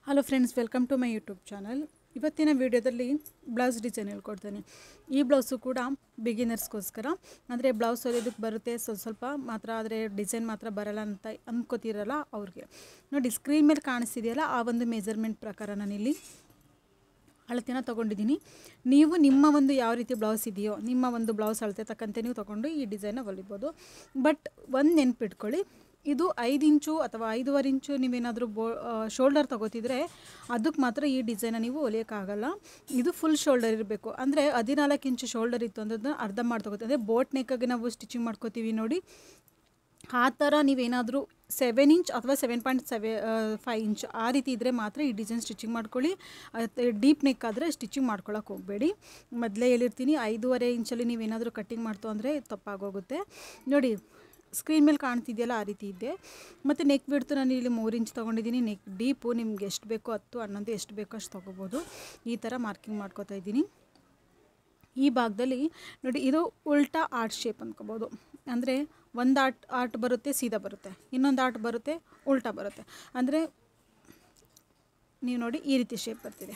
hello friends welcome to my YouTube channel ಇವತ್ತಿನ ವಿಡಿಯೋದಲ್ಲಿ blouse design ಹೇಳ್ಕೊಡ್ತೀನಿ ಈ ಬ್ಲೌಸು ಕೂಡ ಬಿಗಿನರ್ಸ್ಗೋಸ್ಕರ ಅಂದರೆ ಬ್ಲೌಸ್ ಹೊಲಿಯೋದಕ್ಕೆ ಬರುತ್ತೆ ಸ್ವಲ್ಪ ಸ್ವಲ್ಪ ಮಾತ್ರ ಆದರೆ ಡಿಸೈನ್ ಮಾತ್ರ ಬರಲ್ಲ ಅಂತ ಅಂದ್ಕೋತಿರಲ್ಲ ಅವ್ರಿಗೆ ನೋಡಿ ಸ್ಕ್ರೀನ್ ಮೇಲೆ ಕಾಣಿಸ್ತಿದೆಯಲ್ಲ ಆ ಒಂದು ಮೆಜರ್ಮೆಂಟ್ ಪ್ರಕಾರ ನಾನಿಲ್ಲಿ ಅಳತೆನ ತೊಗೊಂಡಿದ್ದೀನಿ ನೀವು ನಿಮ್ಮ ಒಂದು ಯಾವ ರೀತಿ ಬ್ಲೌಸ್ ಇದೆಯೋ ನಿಮ್ಮ ಒಂದು ಬ್ಲೌಸ್ ಅಳತೆ ತಕ್ಕಂತೆ ನೀವು ತೊಗೊಂಡು ಈ ಡಿಸೈನ ಹೊಲಿಬೋದು ಬಟ್ ಒಂದು ನೆನ್ಪಿಟ್ಕೊಳ್ಳಿ ಇದು ಐದು ಇಂಚು ಅಥವಾ ಐದೂವರೆ ಇಂಚು ನೀವೇನಾದರೂ ಬೋ ಶೋಲ್ಡರ್ ತೊಗೋತಿದ್ರೆ ಅದಕ್ಕೆ ಮಾತ್ರ ಈ ಡಿಸೈನ ನೀವು ಹೊಲಿಯೋಕ್ಕಾಗಲ್ಲ ಇದು ಫುಲ್ ಶೋಲ್ಡರ್ ಇರಬೇಕು ಅಂದರೆ ಹದಿನಾಲ್ಕು ಇಂಚು ಶೋಲ್ಡರ್ ಇತ್ತು ಅಂದ್ರೆ ಅರ್ಧ ಮಾಡಿ ತೊಗೋತೀವಿ ಅಂದರೆ ಬೋಟ್ ನೆಕ್ಕಾಗಿ ನಾವು ಸ್ಟಿಚಿಂಗ್ ಮಾಡ್ಕೋತೀವಿ ನೋಡಿ ಆ ಥರ ನೀವೇನಾದರೂ ಸೆವೆನ್ ಇಂಚ್ ಅಥವಾ seven point seven five inch ಆ ರೀತಿ ಇದ್ದರೆ ಮಾತ್ರ ಈ ಡಿಸೈನ್ ಸ್ಟಿಚಿಂಗ್ ಮಾಡ್ಕೊಳ್ಳಿ ಡೀಪ್ ನೆಕ್ ಆದರೆ ಸ್ಟಿಚಿಂಗ್ ಮಾಡ್ಕೊಳಕ್ಕೆ ಹೋಗಬೇಡಿ ಮೊದಲೇ ಹೇಳಿರ್ತೀನಿ ಐದೂವರೆ ಇಂಚಲ್ಲಿ ನೀವೇನಾದರೂ ಕಟ್ಟಿಂಗ್ ಮಾಡ್ತು ಅಂದರೆ ತಪ್ಪಾಗೋಗುತ್ತೆ ನೋಡಿ ಸ್ಕ್ರೀನ್ ಮೇಲೆ ಕಾಣ್ತಿದೆಯಲ್ಲ ಆ ರೀತಿ ಇದೆ ಮತ್ತು ನೆಕ್ ಬಿಡ್ತು ನಾನು ಇಲ್ಲಿ ಮೂರು ಇಂಚ್ ತೊಗೊಂಡಿದ್ದೀನಿ ನೆಕ್ ಡೀಪು ನಿಮ್ಗೆ ಎಷ್ಟು ಬೇಕೋ ಹತ್ತು ಹನ್ನೊಂದು ಎಷ್ಟು ಬೇಕೋ ಅಷ್ಟು ತೊಗೋಬೋದು ಈ ಥರ ಮಾರ್ಕಿಂಗ್ ಮಾಡ್ಕೋತಾ ಇದ್ದೀನಿ ಈ ಭಾಗದಲ್ಲಿ ನೋಡಿ ಇದು ಉಲ್ಟಾ ಆರ್ಟ್ ಶೇಪ್ ಅಂದ್ಕೋಬೋದು ಅಂದರೆ ಒಂದು ಆರ್ಟ್ ಆರ್ಟ್ ಬರುತ್ತೆ ಸೀದಾ ಬರುತ್ತೆ ಇನ್ನೊಂದು ಆರ್ಟ್ ಬರುತ್ತೆ ಉಲ್ಟಾ ಬರುತ್ತೆ ಅಂದರೆ ನೀವು ನೋಡಿ ಈ ರೀತಿ ಶೇಪ್ ಬರ್ತಿದೆ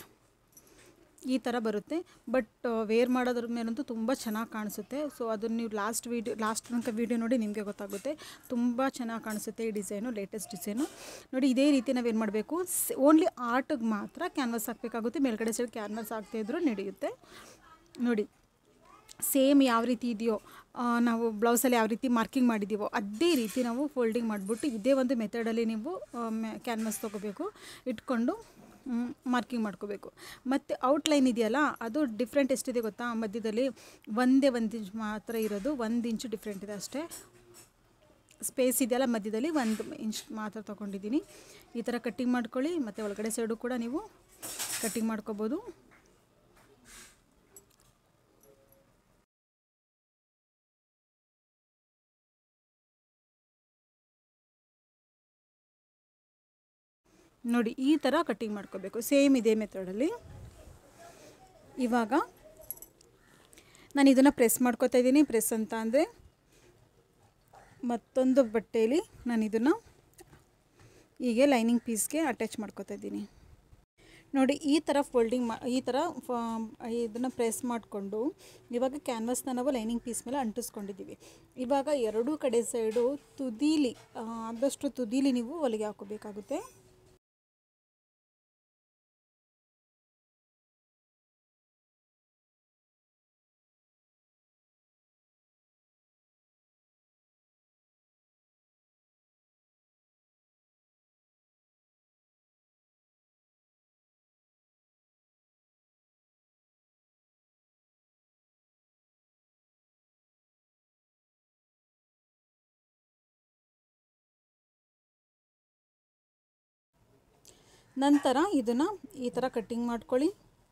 ಈ ಥರ ಬರುತ್ತೆ ಬಟ್ ವೇರ್ ಮಾಡೋದ್ರ ಮೇಲಂತೂ ತುಂಬ ಚೆನ್ನಾಗಿ ಕಾಣಿಸುತ್ತೆ ಸೊ ಅದನ್ನು ನೀವು ಲಾಸ್ಟ್ ವೀಡಿಯೋ ಲಾಸ್ಟ್ ತನಕ ವೀಡಿಯೋ ನೋಡಿ ನಿಮಗೆ ಗೊತ್ತಾಗುತ್ತೆ ತುಂಬ ಚೆನ್ನಾಗಿ ಕಾಣಿಸುತ್ತೆ ಈ ಡಿಸೈನು ಲೇಟೆಸ್ಟ್ ಡಿಸೈನು ನೋಡಿ ಇದೇ ರೀತಿ ನಾವೇನು ಮಾಡಬೇಕು ಓನ್ಲಿ ಆರ್ಟಿಗೆ ಮಾತ್ರ ಕ್ಯಾನ್ವಾಸ್ ಹಾಕಬೇಕಾಗುತ್ತೆ ಮೇಲ್ಗಡೆ ಸೈಡ್ ಕ್ಯಾನ್ವಾಸ್ ಹಾಕ್ತಾಯಿದ್ರು ನಡೆಯುತ್ತೆ ನೋಡಿ ಸೇಮ್ ಯಾವ ರೀತಿ ಇದೆಯೋ ನಾವು ಬ್ಲೌಸಲ್ಲಿ ಯಾವ ರೀತಿ ಮಾರ್ಕಿಂಗ್ ಮಾಡಿದ್ದೀವೋ ಅದೇ ರೀತಿ ನಾವು ಫೋಲ್ಡಿಂಗ್ ಮಾಡಿಬಿಟ್ಟು ಇದೇ ಒಂದು ಮೆಥಡಲ್ಲಿ ನೀವು ಕ್ಯಾನ್ವಾಸ್ ತೊಗೋಬೇಕು ಇಟ್ಕೊಂಡು ಮಾರ್ಕಿಂಗ್ ಮಾಡ್ಕೋಬೇಕು ಮತ್ತು ಔಟ್ಲೈನ್ ಇದೆಯಲ್ಲ ಅದು ಡಿಫ್ರೆಂಟ್ ಎಷ್ಟಿದೆ ಗೊತ್ತಾ ಮಧ್ಯದಲ್ಲಿ ಒಂದೇ ಒಂದು ಇಂಚ್ ಮಾತ್ರ ಇರೋದು ಒಂದು ಇಂಚು ಡಿಫ್ರೆಂಟ್ ಇದೆ ಅಷ್ಟೇ ಸ್ಪೇಸ್ ಇದೆಯಲ್ಲ ಮಧ್ಯದಲ್ಲಿ ಒಂದು ಇಂಚ್ ಮಾತ್ರ ತೊಗೊಂಡಿದ್ದೀನಿ ಈ ಥರ ಕಟ್ಟಿಂಗ್ ಮಾಡ್ಕೊಳ್ಳಿ ಮತ್ತು ಒಳಗಡೆ ಸೈಡು ಕೂಡ ನೀವು ಕಟ್ಟಿಂಗ್ ಮಾಡ್ಕೋಬೋದು ನೋಡಿ ಈ ಥರ ಕಟ್ಟಿಂಗ್ ಮಾಡ್ಕೋಬೇಕು ಸೇಮ್ ಇದೇ ಮೆಥಡಲ್ಲಿ ಇವಾಗ ನಾನು ಇದನ್ನು ಪ್ರೆಸ್ ಮಾಡ್ಕೋತಾ ಇದ್ದೀನಿ ಪ್ರೆಸ್ ಅಂತ ಅಂದರೆ ಮತ್ತೊಂದು ಬಟ್ಟೆಯಲ್ಲಿ ನಾನು ಇದನ್ನು ಹೀಗೆ ಲೈನಿಂಗ್ ಪೀಸ್ಗೆ ಅಟ್ಯಾಚ್ ಮಾಡ್ಕೋತಾ ಇದ್ದೀನಿ ನೋಡಿ ಈ ಥರ ಫೋಲ್ಡಿಂಗ್ ಮಾ ಈ ಥರ ಇದನ್ನು ಪ್ರೆಸ್ ಮಾಡಿಕೊಂಡು ಇವಾಗ ಕ್ಯಾನ್ವಾಸ್ನ ನಾವು ಲೈನಿಂಗ್ ಪೀಸ್ ಮೇಲೆ ಅಂಟಿಸ್ಕೊಂಡಿದ್ದೀವಿ ಇವಾಗ ಎರಡೂ ಕಡೆ ಸೈಡು ತುದೀಲಿ ಆದಷ್ಟು ತುದೀಲಿ ನೀವು ಹೊಲಿಗೆ ಹಾಕೋಬೇಕಾಗುತ್ತೆ ನಂತರ ಇದನ್ನು ಈ ಥರ ಕಟ್ಟಿಂಗ್ ಮಾಡ್ಕೊಳ್ಳಿ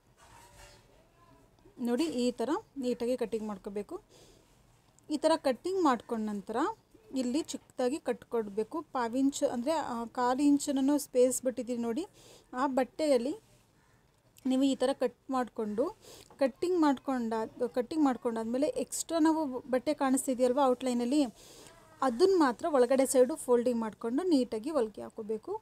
ನೋಡಿ ಈ ಥರ ನೀಟಾಗಿ ಕಟ್ಟಿಂಗ್ ಮಾಡ್ಕೋಬೇಕು ಈ ಥರ ಕಟ್ಟಿಂಗ್ ಮಾಡ್ಕೊಂಡ ನಂತರ ಇಲ್ಲಿ ಚಿಕ್ಕದಾಗಿ ಕಟ್ಕೊಡ್ಬೇಕು ಪಾವಿಂಚ್ ಅಂದರೆ ಕಾಲು ಇಂಚನ್ನು ಸ್ಪೇಸ್ ಬಿಟ್ಟಿದ್ದೀರಿ ನೋಡಿ ಆ ಬಟ್ಟೆಯಲ್ಲಿ ನೀವು ಈ ಥರ ಕಟ್ ಮಾಡಿಕೊಂಡು ಕಟ್ಟಿಂಗ್ ಮಾಡ್ಕೊಂಡಾದ ಕಟ್ಟಿಂಗ್ ಮಾಡ್ಕೊಂಡಾದ್ಮೇಲೆ ಎಕ್ಸ್ಟ್ರಾ ನಾವು ಬಟ್ಟೆ ಕಾಣಿಸ್ತಿದೆಯಲ್ವ ಔಟ್ಲೈನಲ್ಲಿ ಅದನ್ನು ಮಾತ್ರ ಒಳಗಡೆ ಸೈಡು ಫೋಲ್ಡಿಂಗ್ ಮಾಡಿಕೊಂಡು ನೀಟಾಗಿ ಹೊಲಿಗೆ ಹಾಕೋಬೇಕು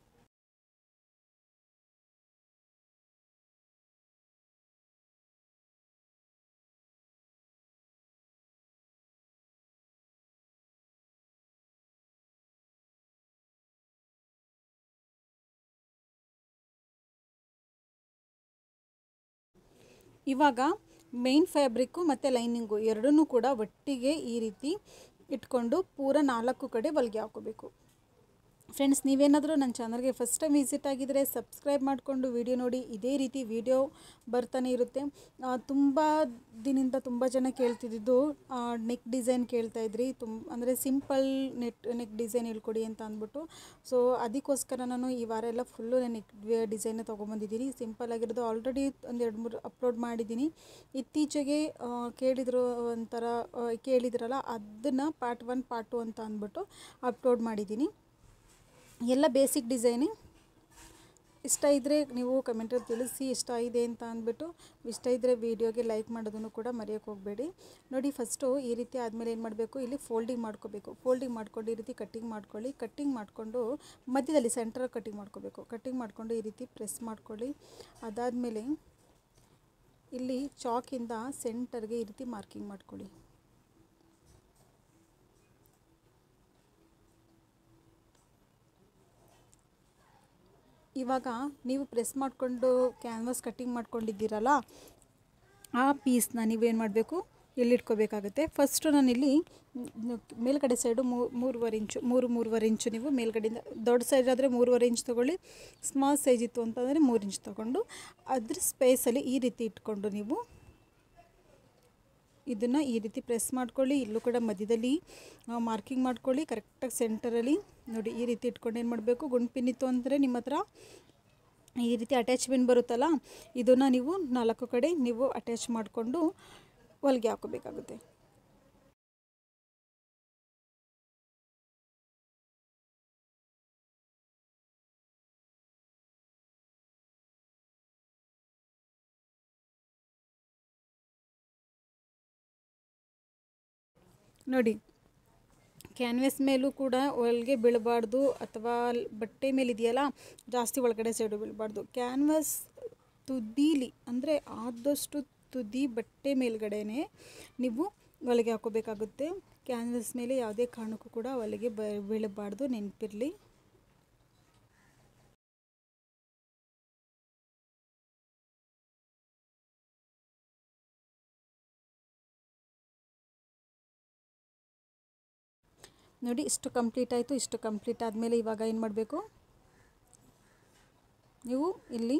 ಇವಾಗ ಮೇನ್ ಫ್ಯಾಬ್ರಿಕ್ಕು ಮತ್ತು ಲೈನಿಂಗು ಎರಡನ್ನೂ ಕೂಡ ಒಟ್ಟಿಗೆ ಈ ರೀತಿ ಇಟ್ಕೊಂಡು ಪೂರ ನಾಲ್ಕು ಕಡೆ ಹೊಲಿಗೆ ಹಾಕೋಬೇಕು ಫ್ರೆಂಡ್ಸ್ ನೀವೇನಾದರೂ ನನ್ನ ಚಾನಲ್ಗೆ ಫಸ್ಟ್ ಟೈಮ್ ವಿಸಿಟ್ ಆಗಿದ್ದರೆ ಸಬ್ಸ್ಕ್ರೈಬ್ ಮಾಡಿಕೊಂಡು ವಿಡಿಯೋ ನೋಡಿ ಇದೇ ರೀತಿ ವಿಡಿಯೋ ಬರ್ತಾನೆ ಇರುತ್ತೆ ತುಂಬ ದಿನದಿಂದ ತುಂಬ ಜನ ಕೇಳ್ತಿದ್ದು ನೆಕ್ ಡಿಸೈನ್ ಕೇಳ್ತಾಯಿದ್ರಿ ತುಂಬ ಅಂದರೆ ಸಿಂಪಲ್ ನೆಟ್ ನೆಕ್ ಡಿಸೈನ್ ಹೇಳ್ಕೊಡಿ ಅಂತ ಅಂದ್ಬಿಟ್ಟು ಸೊ ಅದಕ್ಕೋಸ್ಕರ ನಾನು ಈ ವಾರ ಎಲ್ಲ ಫುಲ್ಲು ನೆಕ್ ಡಿಸೈನ ತೊಗೊಂಬಂದಿದ್ದೀನಿ ಸಿಂಪಲ್ ಆಗಿರೋದು ಆಲ್ರೆಡಿ ಒಂದು ಎರಡು ಮೂರು ಅಪ್ಲೋಡ್ ಮಾಡಿದ್ದೀನಿ ಇತ್ತೀಚೆಗೆ ಕೇಳಿದ್ರು ಒಂಥರ ಕೇಳಿದ್ರಲ್ಲ ಅದನ್ನು ಪಾರ್ಟ್ ಒನ್ ಪಾರ್ಟ್ ಟು ಅಂತ ಅಂದ್ಬಿಟ್ಟು ಅಪ್ಲೋಡ್ ಮಾಡಿದ್ದೀನಿ ಎಲ್ಲ ಬೇಸಿಕ್ ಡಿಸೈನೇ ಇಷ್ಟ ಇದ್ದರೆ ನೀವು ಕಮೆಂಟಲ್ಲಿ ತಿಳಿಸಿ ಇಷ್ಟ ಇದೆ ಅಂತ ಅಂದ್ಬಿಟ್ಟು ಇಷ್ಟ ಇದ್ದರೆ ವೀಡಿಯೋಗೆ ಲೈಕ್ ಮಾಡೋದನ್ನು ಕೂಡ ಮರೆಯೋಕ್ಕೆ ಹೋಗಬೇಡಿ ನೋಡಿ ಫಸ್ಟು ಈ ರೀತಿ ಆದಮೇಲೆ ಏನು ಮಾಡಬೇಕು ಇಲ್ಲಿ ಫೋಲ್ಡಿಂಗ್ ಮಾಡ್ಕೋಬೇಕು ಫೋಲ್ಡಿಂಗ್ ಮಾಡ್ಕೊಂಡು ಈ ರೀತಿ ಕಟ್ಟಿಂಗ್ ಮಾಡ್ಕೊಳ್ಳಿ ಕಟ್ಟಿಂಗ್ ಮಾಡಿಕೊಂಡು ಮಧ್ಯದಲ್ಲಿ ಸೆಂಟ್ರಲ್ಲಿ ಕಟ್ಟಿಂಗ್ ಮಾಡ್ಕೋಬೇಕು ಕಟ್ಟಿಂಗ್ ಮಾಡಿಕೊಂಡು ಈ ರೀತಿ ಪ್ರೆಸ್ ಮಾಡ್ಕೊಳ್ಳಿ ಅದಾದಮೇಲೆ ಇಲ್ಲಿ ಚಾಕಿಂದ ಸೆಂಟರ್ಗೆ ಈ ರೀತಿ ಮಾರ್ಕಿಂಗ್ ಮಾಡ್ಕೊಳ್ಳಿ ಇವಾಗ ನೀವು ಪ್ರೆಸ್ ಮಾಡಿಕೊಂಡು ಕ್ಯಾನ್ವಾಸ್ ಕಟ್ಟಿಂಗ್ ಮಾಡ್ಕೊಂಡಿದ್ದೀರಲ್ಲ ಆ ಪೀಸ್ನ ನೀವೇನು ಮಾಡಬೇಕು ಇಲ್ಲಿಟ್ಕೋಬೇಕಾಗುತ್ತೆ ಫಸ್ಟು ನಾನಿಲ್ಲಿ ಮೇಲ್ಗಡೆ ಸೈಡು ಮೂರುವರೆ ಇಂಚು ಮೂರು ಮೂರುವರೆ ಇಂಚು ನೀವು ಮೇಲ್ಗಡೆಯಿಂದ ದೊಡ್ಡ ಸೈಜ್ ಆದರೆ ಮೂರುವರೆ ಇಂಚ್ ತೊಗೊಳ್ಳಿ ಸ್ಮಾಲ್ ಸೈಜ್ ಇತ್ತು ಅಂತಂದರೆ ಮೂರು ಇಂಚ್ ತೊಗೊಂಡು ಅದ್ರ ಸ್ಪೇಸಲ್ಲಿ ಈ ರೀತಿ ಇಟ್ಕೊಂಡು ನೀವು ಇದನ್ನು ಈ ರೀತಿ ಪ್ರೆಸ್ ಮಾಡ್ಕೊಳ್ಳಿ ಇಲ್ಲೂ ಕೂಡ ಮಧ್ಯದಲ್ಲಿ ಮಾರ್ಕಿಂಗ್ ಮಾಡ್ಕೊಳ್ಳಿ ಕರೆಕ್ಟಾಗಿ ಸೆಂಟರಲ್ಲಿ ನೋಡಿ ಈ ರೀತಿ ಇಟ್ಕೊಂಡು ಏನು ಮಾಡಬೇಕು ಗುಂಡು ಪಿನ್ ಇತ್ತು ಅಂದರೆ ನಿಮ್ಮ ಹತ್ರ ಈ ರೀತಿ ಅಟ್ಯಾಚ್ ಪಿನ್ ಬರುತ್ತಲ್ಲ ಇದನ್ನು ನೀವು ನಾಲ್ಕು ಕಡೆ ನೀವು ಅಟ್ಯಾಚ್ ಮಾಡಿಕೊಂಡು ಹೊಲಿಗೆ ಹಾಕೋಬೇಕಾಗುತ್ತೆ ನೋಡಿ ಕ್ಯಾನ್ವೆಸ್ ಮೇಲೂ ಕೂಡ ಹೊಲಿಗೆ ಬೀಳಬಾರ್ದು ಅಥವಾ ಬಟ್ಟೆ ಮೇಲೆ ಇದೆಯಲ್ಲ ಜಾಸ್ತಿ ಒಳಗಡೆ ಸೈಡು ಬೀಳಬಾರ್ದು ಕ್ಯಾನ್ವಾಸ್ ತುದೀಲಿ ಅಂದರೆ ಆದಷ್ಟು ತುದಿ ಬಟ್ಟೆ ಮೇಲ್ಗಡೆನೇ ನೀವು ಹೊಲಿಗೆ ಹಾಕೋಬೇಕಾಗುತ್ತೆ ಕ್ಯಾನ್ವಾಸ್ ಮೇಲೆ ಯಾವುದೇ ಕಾರಣಕ್ಕೂ ಕೂಡ ಹೊಲಿಗೆ ಬ ಬೀಳಬಾರ್ದು ನೆನಪಿರಲಿ ನೋಡಿ ಇಷ್ಟು ಕಂಪ್ಲೀಟ್ ಆಯಿತು ಇಷ್ಟು ಕಂಪ್ಲೀಟ್ ಆದಮೇಲೆ ಇವಾಗ ಏನು ಮಾಡಬೇಕು ನೀವು ಇಲ್ಲಿ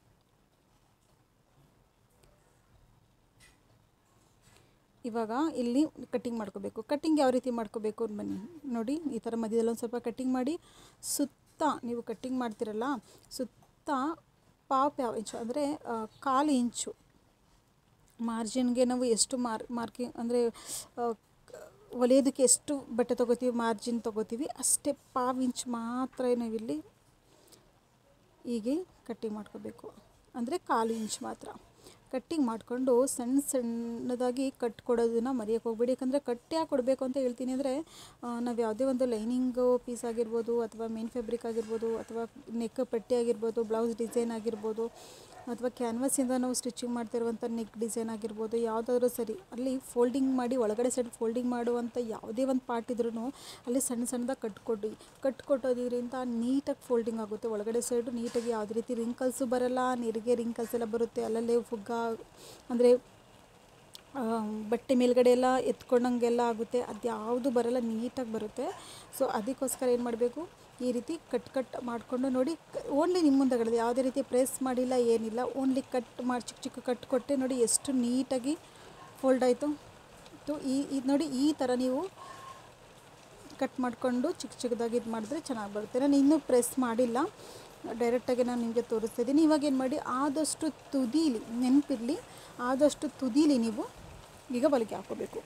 ಇವಾಗ ಇಲ್ಲಿ ಕಟ್ಟಿಂಗ್ ಮಾಡ್ಕೋಬೇಕು ಕಟ್ಟಿಂಗ್ ಯಾವ ರೀತಿ ಮಾಡ್ಕೋಬೇಕು ಬನ್ನಿ ನೋಡಿ ಈ ಥರ ಮಧ್ಯದಲ್ಲಿ ಒಂದು ಸ್ವಲ್ಪ ಕಟ್ಟಿಂಗ್ ಮಾಡಿ ಸುತ್ತ ನೀವು ಕಟ್ಟಿಂಗ್ ಮಾಡ್ತಿರಲ್ಲ ಸುತ್ತ ಪಾಪ್ ಯಾವ ಇಂಚು ಅಂದರೆ ಕಾಲು ಇಂಚು ಮಾರ್ಜಿನ್ಗೆ ನಾವು ಎಷ್ಟು ಮಾರ್ ಮಾರ್ಕಿಂಗ್ ಅಂದರೆ ಹೊಲಿಯೋದಕ್ಕೆ ಎಷ್ಟು ಬಟ್ಟೆ ತೊಗೋತೀವಿ ಮಾರ್ಜಿನ್ ತೊಗೋತೀವಿ ಅಷ್ಟೇ ಪಾವು ಇಂಚ್ ಮಾತ್ರ ನಾವಿಲ್ಲಿ ಹೀಗೆ ಕಟ್ಟಿಂಗ್ ಮಾಡ್ಕೋಬೇಕು ಅಂದರೆ ಕಾಲು ಇಂಚ್ ಮಾತ್ರ ಕಟ್ಟಿಂಗ್ ಮಾಡಿಕೊಂಡು ಸಣ್ಣ ಸಣ್ಣದಾಗಿ ಕಟ್ ಕೊಡೋದನ್ನು ಮರೆಯೋಕ್ಕೆ ಹೋಗ್ಬೇಡಿ ಯಾಕಂದರೆ ಕಟ್ ಯಾಕೆ ಕೊಡಬೇಕು ಅಂತ ಹೇಳ್ತೀನಿ ಅಂದರೆ ನಾವು ಯಾವುದೇ ಒಂದು ಲೈನಿಂಗು ಪೀಸ್ ಆಗಿರ್ಬೋದು ಅಥವಾ ಮೇನ್ ಫ್ಯಾಬ್ರಿಕ್ ಆಗಿರ್ಬೋದು ಅಥವಾ ನೆಕ್ ಪಟ್ಟಿ ಆಗಿರ್ಬೋದು ಬ್ಲೌಸ್ ಡಿಸೈನ್ ಆಗಿರ್ಬೋದು ಅಥವಾ ಕ್ಯಾನ್ವಾಸಿಂದ ನಾವು ಸ್ಟಿಚಿಂಗ್ ಮಾಡ್ತಿರುವಂಥ ನೆಕ್ ಡಿಸೈನ್ ಆಗಿರ್ಬೋದು ಯಾವುದಾದ್ರೂ ಸರಿ ಅಲ್ಲಿ ಫೋಲ್ಡಿಂಗ್ ಮಾಡಿ ಒಳಗಡೆ ಸೈಡ್ ಫೋಲ್ಡಿಂಗ್ ಮಾಡುವಂಥ ಯಾವುದೇ ಒಂದು ಪಾರ್ಟ್ ಇದ್ರೂ ಅಲ್ಲಿ ಸಣ್ಣ ಸಣ್ಣದಾಗಿ ಕಟ್ಕೊಡಿ ಕಟ್ ಕೊಟ್ಟೋದ್ರಿಂದ ನೀಟಾಗಿ ಫೋಲ್ಡಿಂಗ್ ಆಗುತ್ತೆ ಒಳಗಡೆ ಸೈಡು ನೀಟಾಗಿ ಯಾವುದೇ ರೀತಿ ರಿಂಕಲ್ಸು ಬರಲ್ಲ ನೀರಿಗೆ ರಿಂಕಲ್ಸ್ ಎಲ್ಲ ಬರುತ್ತೆ ಅಲ್ಲಲ್ಲೇ ಫುಗ್ಗ ಅಂದರೆ ಬಟ್ಟೆ ಮೇಲ್ಗಡೆ ಎಲ್ಲ ಎತ್ಕೊಂಡಂಗೆಲ್ಲ ಆಗುತ್ತೆ ಅದು ಯಾವುದು ಬರಲ್ಲ ನೀಟಾಗಿ ಬರುತ್ತೆ ಸೊ ಅದಕ್ಕೋಸ್ಕರ ಏನು ಮಾಡಬೇಕು ಈ ರೀತಿ ಕಟ್ ಕಟ್ ಮಾಡಿಕೊಂಡು ನೋಡಿ ಓನ್ಲಿ ನಿಮ್ಮ ಮುಂದೆಗಳದ್ದು ಯಾವುದೇ ರೀತಿ ಪ್ರೆಸ್ ಮಾಡಿಲ್ಲ ಏನಿಲ್ಲ ಓನ್ಲಿ ಕಟ್ ಮಾಡಿ ಚಿಕ್ಕ ಚಿಕ್ಕ ಕಟ್ ಕೊಟ್ಟೆ ನೋಡಿ ಎಷ್ಟು ನೀಟಾಗಿ ಫೋಲ್ಡ್ ಆಯಿತು ತು ಈ ಇದು ನೋಡಿ ಈ ಥರ ನೀವು ಕಟ್ ಮಾಡಿಕೊಂಡು ಚಿಕ್ಕ ಚಿಕ್ಕದಾಗಿ ಇದು ಮಾಡಿದ್ರೆ ಚೆನ್ನಾಗಿ ಬರುತ್ತೆ ನಾನು ಇನ್ನೂ ಪ್ರೆಸ್ ಮಾಡಿಲ್ಲ ಡೈರೆಕ್ಟಾಗಿ ನಾನು ನಿಮಗೆ ತೋರಿಸ್ತಾ ಇದ್ದೀನಿ ಇವಾಗ ಏನು ಮಾಡಿ ಆದಷ್ಟು ತುದೀಲಿ ನೆನಪಿರಲಿ ಆದಷ್ಟು ತುದೀಲಿ ನೀವು ಈಗ ಹೊಲಿಗೆ ಹಾಕೋಬೇಕು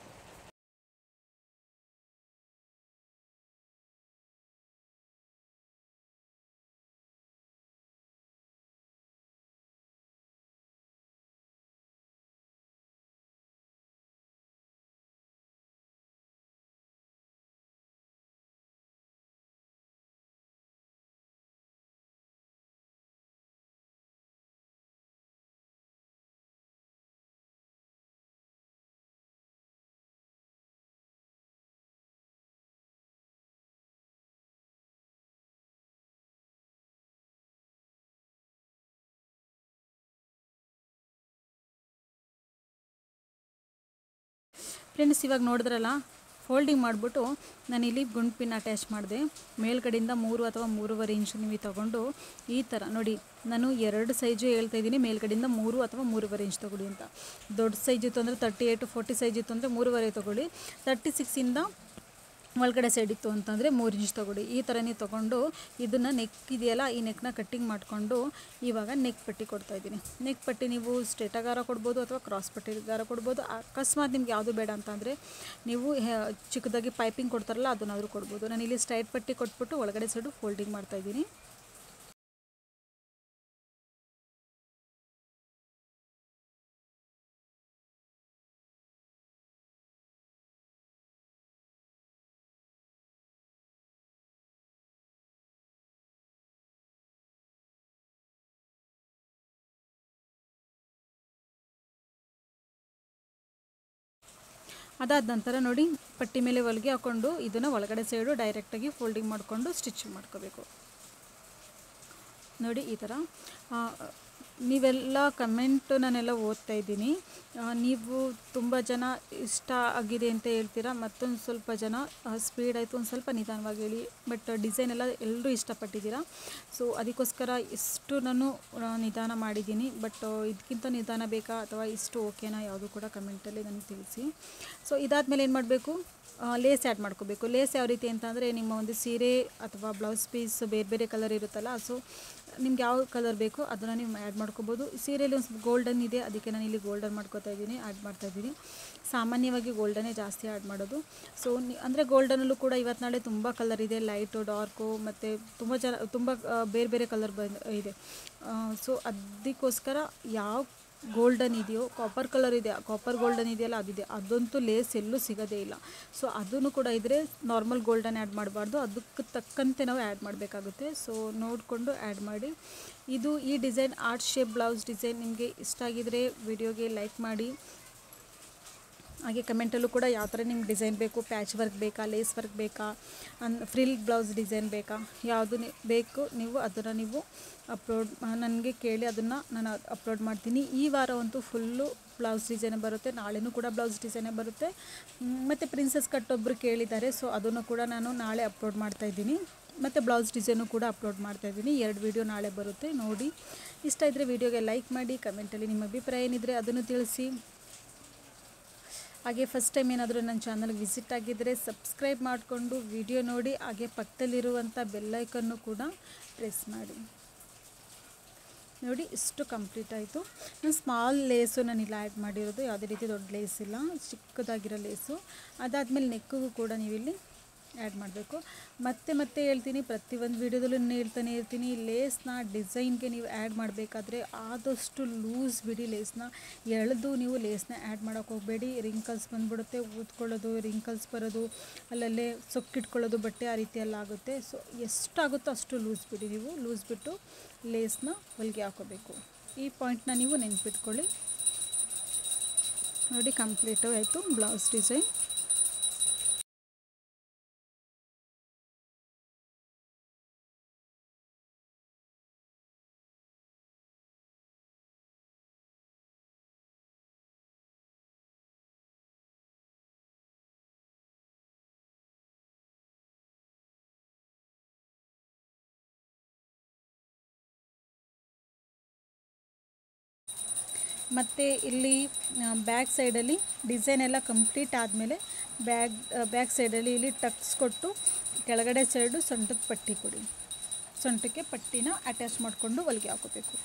ಫ್ರೆಂಡ್ಸ್ ಇವಾಗ ನೋಡಿದ್ರಲ್ಲ ಫೋಲ್ಡಿಂಗ್ ಮಾಡಿಬಿಟ್ಟು ನಾನು ಇಲ್ಲಿ ಗುಂಡು ಪಿನ್ ಅಟ್ಯಾಚ್ ಮಾಡಿದೆ ಮೇಲ್ಗಡೆಯಿಂದ ಮೂರು ಅಥವಾ ಮೂರುವರೆ ಇಂಚು ನೀವು ತಗೊಂಡು ಈ ಥರ ನೋಡಿ ನಾನು ಎರಡು ಸೈಜು ಹೇಳ್ತಾ ಇದ್ದೀನಿ ಮೇಲ್ಗಡೆಯಿಂದ ಮೂರು ಅಥವಾ ಮೂರುವರೆ ಇಂಚ್ ತೊಗೊಳ್ಳಿ ಅಂತ ದೊಡ್ಡ ಸೈಜ್ ಇತ್ತು ಅಂದರೆ ತರ್ಟಿ ಏಯ್ಟು ಫೋರ್ಟಿ ಸೈಜ್ ಇತ್ತು ಅಂದರೆ ಮೂರುವರೆ ತೊಗೊಳ್ಳಿ ತರ್ಟಿ ಸಿಕ್ಸಿಂದ ಒಳಗಡೆ ಸೈಡ್ ಇತ್ತು ಅಂತಂದರೆ ಮೂರು ಇಂಚ್ ತೊಗೊಳ್ಳಿ ಈ ಥರ ನೀವು ತೊಗೊಂಡು ಇದನ್ನು ನೆಕ್ ಇದೆಯಲ್ಲ ಈ ನೆಕ್ನ ಕಟ್ಟಿಂಗ್ ಮಾಡಿಕೊಂಡು ಇವಾಗ ನೆಕ್ ಪಟ್ಟಿ ಕೊಡ್ತಾ ಇದ್ದೀನಿ ನೆಕ್ ಪಟ್ಟಿ ನೀವು ಸ್ಟ್ರೇಟಾಗಾರ ಕೊಡ್ಬೋದು ಅಥವಾ ಕ್ರಾಸ್ ಪಟ್ಟಿಗಾರ ಕೊಡ್ಬೋದು ಅಕಸ್ಮಾತ್ ನಿಮ್ಗೆ ಯಾವುದು ಬೇಡ ಅಂತಂದರೆ ನೀವು ಹೆ- ಚಿಕ್ಕದಾಗಿ ಪೈಪಿಂಗ್ ಕೊಡ್ತಾರಲ್ಲ ಅದನ್ನಾದರೂ ಕೊಡ್ಬೋದು ನಾನು ಇಲ್ಲಿ ಸ್ಟ್ರೈಟ್ ಪಟ್ಟಿ ಕೊಟ್ಬಿಟ್ಟು ಒಳಗಡೆ ಸೈಡು ಫೋಲ್ಡಿಂಗ್ ಮಾಡ್ತಾಯಿದ್ದೀನಿ ಅದಾದ ನಂತರ ನೋಡಿ ಪಟ್ಟಿ ಮೇಲೆ ಹೊಲಿಗೆ ಹಾಕ್ಕೊಂಡು ಇದನ್ನು ಒಳಗಡೆ ಸೈಡು ಡೈರೆಕ್ಟಾಗಿ ಫೋಲ್ಡಿಂಗ್ ಮಾಡಿಕೊಂಡು ಸ್ಟಿಚ್ ಮಾಡ್ಕೋಬೇಕು ನೋಡಿ ಈ ಥರ ಆ, ನೀವೆಲ್ಲ ಕಮೆಂಟ್ ನಾನೆಲ್ಲ ಓದ್ತಾ ಇದ್ದೀನಿ ಆ, ನೀವು ತುಂಬ ಜನ ಇಷ್ಟ ಆಗಿದೆ ಅಂತ ಹೇಳ್ತೀರಾ ಮತ್ತೊಂದು ಸ್ವಲ್ಪ ಜನ ಸ್ಪೀಡ್ ಆಯಿತು ಒಂದು ಸ್ವಲ್ಪ ನಿಧಾನವಾಗಿ ಹೇಳಿ ಬಟ್ ಡಿಸೈನ್ ಎಲ್ಲ ಎಲ್ಲರೂ ಇಷ್ಟಪಟ್ಟಿದ್ದೀರಾ ಸೊ ಅದಕ್ಕೋಸ್ಕರ ಇಷ್ಟು ನಾನು ಆ, ನಿಧಾನ ಮಾಡಿದ್ದೀನಿ ಬಟ್ ಇದಕ್ಕಿಂತ ನಿಧಾನ ಬೇಕಾ ಅಥವಾ ಇಷ್ಟು ಓಕೆನಾ ಯಾವುದು ಕೂಡ ಕಮೆಂಟಲ್ಲಿ ನನಗೆ ತಿಳಿಸಿ ಸೊ ಇದಾದಮೇಲೆ ಏನು ಮಾಡಬೇಕು ಲೇಸ್ ಆ್ಯಡ್ ಮಾಡ್ಕೋಬೇಕು ಲೇಸ್ ಯಾವ ರೀತಿ ಅಂತಂದರೆ ನಿಮ್ಮ ಒಂದು ಸೀರೆ ಅಥವಾ ಬ್ಲೌಸ್ ಪೀಸ್ ಬೇರೆ ಬೇರೆ ಕಲರ್ ಇರುತ್ತಲ್ಲ ಸೊ ನಿಮ್ಗೆ ಯಾವ ಕಲರ್ ಬೇಕೋ ಅದನ್ನು ನೀವು ಆ್ಯಡ್ ಮಾಡ್ಕೋಬೋದು ಸೀರೆಯಲ್ಲಿ ಒಂದು ಸ್ವಲ್ಪ ಗೋಲ್ಡನ್ ಇದೆ ಅದಕ್ಕೆ ನಾನು ಇಲ್ಲಿ ಗೋಲ್ಡನ್ ಮಾಡ್ಕೋತಾ ಇದ್ದೀನಿ ಆ್ಯಡ್ ಮಾಡ್ತಾ ಇದ್ದೀನಿ ಸಾಮಾನ್ಯವಾಗಿ ಗೋಲ್ಡನ್ನೇ ಜಾಸ್ತಿ ಆ್ಯಡ್ ಮಾಡೋದು ಸೊ ಅಂದರೆ ಗೋಲ್ಡನಲ್ಲೂ ಕೂಡ ಇವತ್ತು ನಾಳೆ ತುಂಬ ಕಲರ್ ಇದೆ ಲೈಟು ಡಾರ್ಕು ಮತ್ತು ತುಂಬ ಜನ ತುಂಬ ಆ, ಬೇರೆ ಬೇರೆ ಕಲರ್ ಬಂದು ಇದೆ ಸೊ ಅದಕ್ಕೋಸ್ಕರ ಯಾವ ಗೋಲ್ಡನ್ ಇದೆಯೋ ಕಾಪರ್ ಕಲರ್ ಇದೆ ಕಾಪರ್ ಗೋಲ್ಡನ್ ಇದೆಯಲ್ಲ ಅದಿದೆ ಅದಂತೂ ಲೇಸ್ ಎಲ್ಲೂ ಸಿಗೋದೇ ಇಲ್ಲ ಸೊ ಅದನ್ನು ಕೂಡ ಇದ್ದರೆ ನಾರ್ಮಲ್ ಗೋಲ್ಡನ್ ಆ್ಯಡ್ ಮಾಡಬಾರ್ದು ಅದಕ್ಕೆ ತಕ್ಕಂತೆ ನಾವು ಆ್ಯಡ್ ಮಾಡಬೇಕಾಗುತ್ತೆ ಸೊ ನೋಡಿಕೊಂಡು ಆ್ಯಡ್ ಮಾಡಿ ಇದು ಈ design art shape blouse design ನಿಮಗೆ ಇಷ್ಟ ಆಗಿದರೆ ವಿಡಿಯೋಗೆ ಲೈಕ್ ಮಾಡಿ ಹಾಗೆ ಕಮೆಂಟಲ್ಲೂ ಕೂಡ ಯಾವ ಥರ ನಿಮ್ಗೆ ಡಿಸೈನ್ ಬೇಕು ಪ್ಯಾಚ್ ವರ್ಕ್ ಬೇಕಾ ಲೇಸ್ ವರ್ಕ್ ಬೇಕಾ ಅನ್ ಫ್ರಿಲ್ ಬ್ಲೌಸ್ ಡಿಸೈನ್ ಬೇಕಾ ಯಾವುದು ನಿ- ಬೇಕು ನೀವು ಅದನ್ನು ನೀವು ಅಪ್ಲೋಡ್ ನನಗೆ ಕೇಳಿ ಅದನ್ನು ನಾನು ಅಪ್ಲೋಡ್ ಮಾಡ್ತೀನಿ ಈ ವಾರ ಅಂತೂ ಫುಲ್ಲು ಬ್ಲೌಸ್ ಡಿಸೈನೇ ಬರುತ್ತೆ ನಾಳೆನೂ ಕೂಡ ಬ್ಲೌಸ್ ಡಿಸೈನೇ ಬರುತ್ತೆ ಮ್, ಮತ್ತು ಪ್ರಿನ್ಸಸ್ ಕಟ್ ಒಬ್ಬರು ಕೇಳಿದ್ದಾರೆ ಸೊ ಅದನ್ನು ಕೂಡ ನಾನು ನಾಳೆ ಅಪ್ಲೋಡ್ ಮಾಡ್ತಾ ಇದ್ದೀನಿ ಮತ್ತು ಬ್ಲೌಸ್ ಡಿಸೈನು ಕೂಡ ಅಪ್ಲೋಡ್ ಮಾಡ್ತಾ ಇದ್ದೀನಿ ಎರಡು ವೀಡಿಯೋ ನಾಳೆ ಬರುತ್ತೆ ನೋಡಿ ಇಷ್ಟ ಇದ್ದರೆ ವೀಡಿಯೋಗೆ ಲೈಕ್ ಮಾಡಿ ಕಮೆಂಟಲ್ಲಿ ನಿಮ್ಮ ಅಭಿಪ್ರಾಯ ಏನಿದ್ರೆ ಅದನ್ನು ತಿಳಿಸಿ ಹಾಗೆ ಫಸ್ಟ್ ಟೈಮ್ ಏನಾದರೂ ನನ್ನ ಚಾನಲ್ಗೆ ವಿಸಿಟ್ ಆಗಿದ್ದರೆ ಸಬ್ಸ್ಕ್ರೈಬ್ ಮಾಡಿಕೊಂಡು ವಿಡಿಯೋ ನೋಡಿ ಹಾಗೆ ಪಕ್ಕದಲ್ಲಿರುವಂಥ ಬೆಲ್ಲೈಕನ್ನು ಕೂಡ ಪ್ರೆಸ್ ಮಾಡಿ ನೋಡಿ ಇಷ್ಟು ಕಂಪ್ಲೀಟ್ ಆಯಿತು ನಾನು ಸ್ಮಾಲ್ ಲೇಸು ನಾನು ಇಲ್ಲಿ ಆ್ಯಡ್ ಮಾಡಿರೋದು ಯಾವುದೇ ರೀತಿ ದೊಡ್ಡ ಲೇಸ್ ಇಲ್ಲ ಚಿಕ್ಕದಾಗಿರೋ ಲೇಸು ಅದಾದಮೇಲೆ ನೆಕ್ಕಿಗೂ ಕೂಡ ನೀವಿಲ್ಲಿ ಆ್ಯಡ್ ಮಾಡಬೇಕು ಮತ್ತೆ ಮತ್ತೆ ಹೇಳ್ತೀನಿ ಪ್ರತಿಯೊಂದು ವೀಡಿಯೋದಲ್ಲೂ ನಾನು ಹೇಳ್ತಾನೆ ಇರ್ತೀನಿ ಲೇಸ್ನ ಡಿಸೈನ್ಗೆ ನೀವು ಆ್ಯಡ್ ಮಾಡಬೇಕಾದ್ರೆ ಆದಷ್ಟು ಲೂಸ್ ಬಿಡಿ ಲೇಸ್ನ ಎಳೆದು ನೀವು ಲೇಸ್ನ ಆ್ಯಡ್ ಮಾಡೋಕ್ಕೆ ಹೋಗಬೇಡಿ ರಿಂಕಲ್ಸ್ ಬಂದ್ಬಿಡುತ್ತೆ ಊದ್ಕೊಳ್ಳೋದು ರಿಂಕಲ್ಸ್ ಬರೋದು ಅಲ್ಲಲ್ಲೇ ಸೊಕ್ಕಿಟ್ಕೊಳ್ಳೋದು ಬಟ್ಟೆ ಆ ರೀತಿ ಎಲ್ಲ ಆಗುತ್ತೆ ಸೊ ಎಷ್ಟಾಗುತ್ತೋ ಅಷ್ಟು ಲೂಸ್ ಬಿಡಿ ನೀವು ಲೂಸ್ ಬಿಟ್ಟು ಲೇಸ್ನ ಹೊಲಿಗೆ ಹಾಕೋಬೇಕು ಈ ಪಾಯಿಂಟ್ನ ನೀವು ನೆನ್ಪಿಟ್ಕೊಳ್ಳಿ ನೋಡಿ ಕಂಪ್ಲೀಟು ಆಯಿತು ಬ್ಲೌಸ್ ಡಿಸೈನ್ ಮತ್ತು ಇಲ್ಲಿ ಬ್ಯಾಕ್ ಸೈಡಲ್ಲಿ ಡಿಸೈನ್ ಎಲ್ಲ ಕಂಪ್ಲೀಟ್ ಆದಮೇಲೆ ಬ್ಯಾಗ್ ಬ್ಯಾಕ್ ಸೈಡಲ್ಲಿ ಇಲ್ಲಿ ಟಕ್ಸ್ ಕೊಟ್ಟು ಕೆಳಗಡೆ ಸೈಡು ಸೊಂಟಕ್ಕೆ ಪಟ್ಟಿ ಕೊಡಿ ಸೊಂಟಕ್ಕೆ ಪಟ್ಟಿನ ಅಟ್ಯಾಚ್ ಮಾಡಿಕೊಂಡು ಹೊಲಿಗೆ ಹಾಕೋಬೇಕು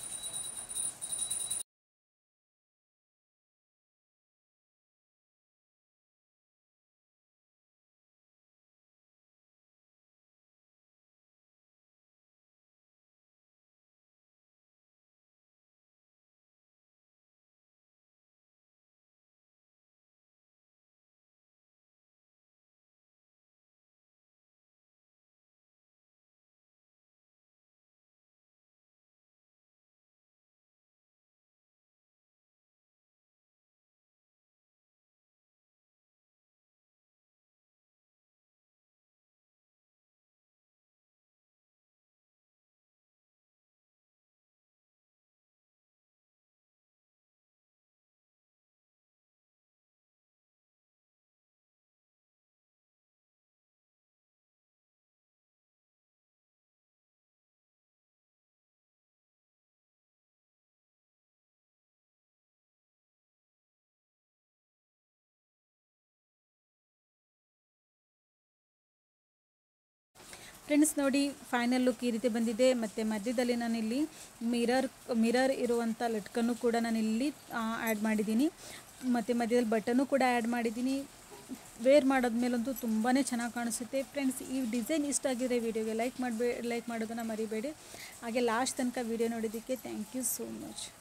ಫ್ರೆಂಡ್ಸ್ ನೋಡಿ ಫೈನಲ್ ಲುಕ್ ಈ ರೀತಿ ಬಂದಿದೆ ಮತ್ತು ಮಧ್ಯದಲ್ಲಿ ನಾನಿಲ್ಲಿ ಮಿರರ್ ಮಿರರ್ ಇರುವಂಥ ಲಟ್ಕನ್ನು ಕೂಡ ನಾನಿಲ್ಲಿ ಆ್ಯಡ್ ಮಾಡಿದ್ದೀನಿ ಮತ್ತು ಮಧ್ಯದಲ್ಲಿ ಬಟನ್ನು ಕೂಡ ಆ್ಯಡ್ ಮಾಡಿದ್ದೀನಿ ವೇರ್ ಮಾಡಾದ್ಮೇಲಂತೂ ತುಂಬಾ ಚೆನ್ನಾಗಿ ಕಾಣಿಸುತ್ತೆ ಫ್ರೆಂಡ್ಸ್ ಈ ಡಿಸೈನ್ ಇಷ್ಟ ಆಗಿದ್ರೆ ವಿಡಿಯೋಗೆ ಲೈಕ್ ಮಾಡಬೇ ಲೈಕ್ ಮಾಡೋದನ್ನು ಮರಿಬೇಡಿ ಹಾಗೆ ಲಾಸ್ಟ್ ತನಕ ವಿಡಿಯೋ ನೋಡೋದಕ್ಕೆ ಥ್ಯಾಂಕ್ ಯು ಸೋ ಮಚ್